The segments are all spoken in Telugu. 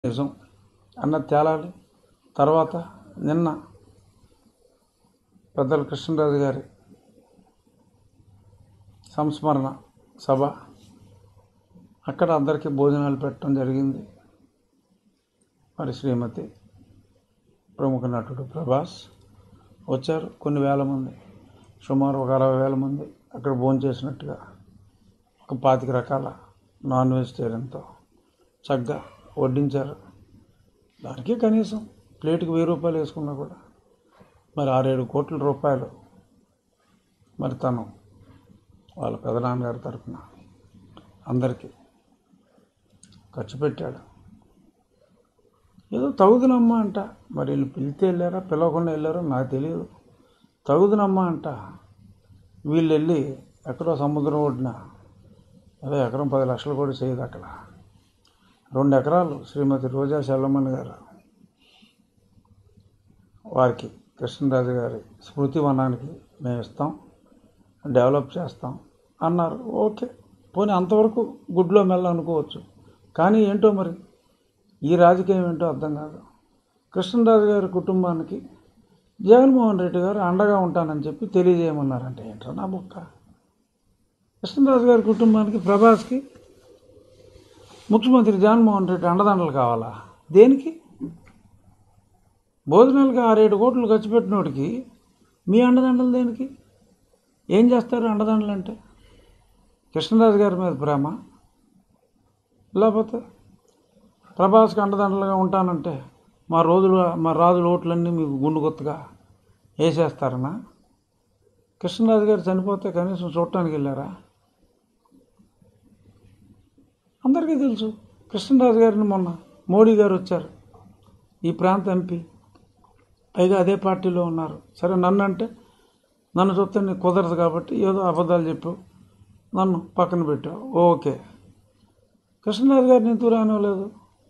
నిజం అన్నది తేలాలి తర్వాత నిన్న పెద్దల కృష్ణరాజు గారి సంస్మరణ సభ అక్కడ అందరికీ భోజనాలు పెట్టడం జరిగింది మరి శ్రీమతి ప్రముఖ నటుడు ప్రభాస్ వచ్చారు కొన్ని వేల మంది సుమారు ఒక అరవై వేల మంది అక్కడ భోజనం చేసినట్టుగా ఒక పాతిక రకాల నాన్ వెజిటేరియన్తో చక్కగా వడ్డించారు దానికి కనీసం ప్లేట్కి వెయ్యి రూపాయలు వేసుకున్నా కూడా మరి ఆరేడు కోట్ల రూపాయలు మరి తను వాళ్ళ పెదనాన్నగారి తరఫున అందరికీ ఖర్చు పెట్టాడు ఏదో తగుదునమ్మా అంట మరి వీళ్ళు పిలితే వెళ్ళారా పిలవకుండా వెళ్ళారో నాకు తెలియదు తగుదునమ్మా అంట వీళ్ళు వెళ్ళి ఎక్కడో సముద్రం ఒడ్డున అదే ఎకరం పది లక్షలు కూడా చేయదు అక్కడ రెండు ఎకరాలు శ్రీమతి రోజా సెల్లమ్మని గారు వారికి కృష్ణరాజు గారి స్మృతి వనానికి మేము ఇస్తాం డెవలప్ చేస్తాం అన్నారు ఓకే పోనీ అంతవరకు గుడ్లో మెల్ల అనుకోవచ్చు కానీ ఏంటో మరి ఈ రాజకీయం ఏంటో అర్థం కాదు కృష్ణరాజు గారి కుటుంబానికి జగన్మోహన్ రెడ్డి గారు అండగా ఉంటానని చెప్పి తెలియజేయమన్నారంటే ఏంటో నా బొక్క కృష్ణరాజు గారి కుటుంబానికి ప్రభాస్కి ముఖ్యమంత్రి జగన్మోహన్ రెడ్డి అండదండలు కావాలా దేనికి భోజనాలకి ఆరేడు కోట్లు ఖర్చు పెట్టినోడికి మీ అండదండలు దేనికి ఏం చేస్తారు అండదండలు అంటే కృష్ణరాజు గారి మీద ప్రేమ లేకపోతే ప్రభాస్కి అండదండలుగా ఉంటానంటే మా రోజులు మా రాజుల ఓట్లన్నీ మీకు గుండు కొత్తగా వేసేస్తారనా కృష్ణరాజు గారు చనిపోతే కనీసం చూడటానికి వెళ్ళారా అందరికీ తెలుసు కృష్ణరాజు గారిని మొన్న మోడీ గారు వచ్చారు ఈ ప్రాంత ఎంపీ పైగా అదే పార్టీలో ఉన్నారు సరే నన్ను అంటే నన్ను చూస్తే నీకు కుదరదు కాబట్టి ఏదో అబద్ధాలు చెప్పావు నన్ను పక్కన పెట్టావు ఓకే కృష్ణరాజు గారిని ఎందుకు రానివ్వలేదు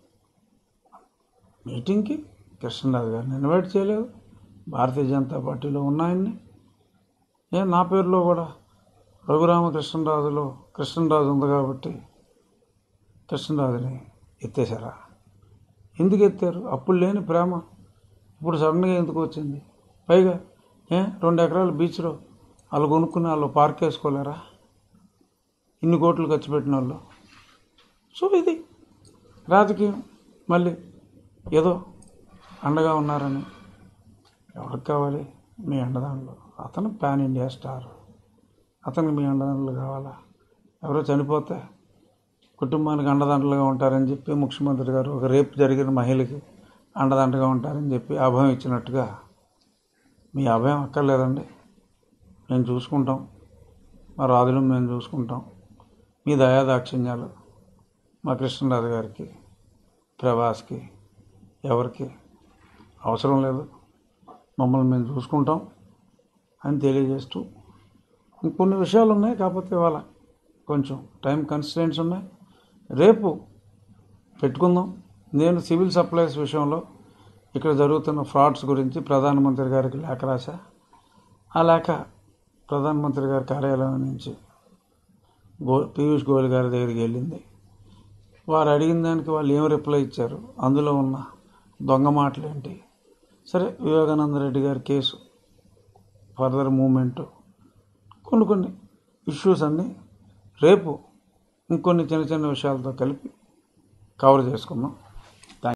మీటింగ్కి కృష్ణరాజు గారిని ఇన్వైట్ చేయలేదు భారతీయ జనతా పార్టీలో ఉన్నాయన్ని ఏ నా పేరులో కూడా రఘురామ కృష్ణరాజులో కృష్ణరాజు ఉంది కాబట్టి కృష్ణరాజుని ఎత్తేసారా ఎందుకు ఎత్తారు అప్పుడు లేని ప్రేమ ఇప్పుడు సడన్గా ఎందుకు వచ్చింది పైగా ఏ రెండు ఎకరాల బీచ్లో వాళ్ళు కొనుక్కుని వాళ్ళు పార్క్ వేసుకోలేరా ఇన్ని కోట్లు ఖర్చు పెట్టిన వాళ్ళు సో ఇది రాజకీయం మళ్ళీ ఏదో అండగా ఉన్నారని ఎవరికి కావాలి మీ అండదానులు అతను పాన్ ఇండియా స్టార్ అతనికి మీ అండదానులు కావాలా ఎవరో చనిపోతే కుటుంబానికి అండదండలుగా ఉంటారని చెప్పి ముఖ్యమంత్రి గారు ఒక రేపు జరిగిన మహిళకి అండదండగా ఉంటారని చెప్పి అభయం ఇచ్చినట్టుగా మీ అభయం అక్కర్లేదండి మేము చూసుకుంటాం మా రాజులు మేము చూసుకుంటాం మీ దయాదాక్షిణ్యాలు మా కృష్ణరాజు గారికి ప్రభాస్కి ఎవరికి అవసరం లేదు మమ్మల్ని మేము చూసుకుంటాం అని తెలియజేస్తూ ఇంకొన్ని విషయాలు ఉన్నాయి కాకపోతే ఇవాళ కొంచెం టైం కన్స్టెంట్స్ ఉన్నాయి రేపు పెట్టుకుందాం నేను సివిల్ సప్లైస్ విషయంలో ఇక్కడ జరుగుతున్న ఫ్రాడ్స్ గురించి ప్రధానమంత్రి గారికి లేఖ రాశా ఆ లేఖ ప్రధానమంత్రి గారి కార్యాలయం నుంచి గో పీయూష్ గోయల్ గారి దగ్గరికి వెళ్ళింది వారు అడిగిన దానికి వాళ్ళు ఏం రిప్లై ఇచ్చారు అందులో ఉన్న దొంగ మాటలు ఏంటి సరే వివేకానంద రెడ్డి గారి కేసు ఫర్దర్ మూమెంట్ కొన్ని కొన్ని ఇష్యూస్ అన్నీ రేపు ఇంకొన్ని చిన్న చిన్న విషయాలతో కలిపి కవర్ చేసుకుందాం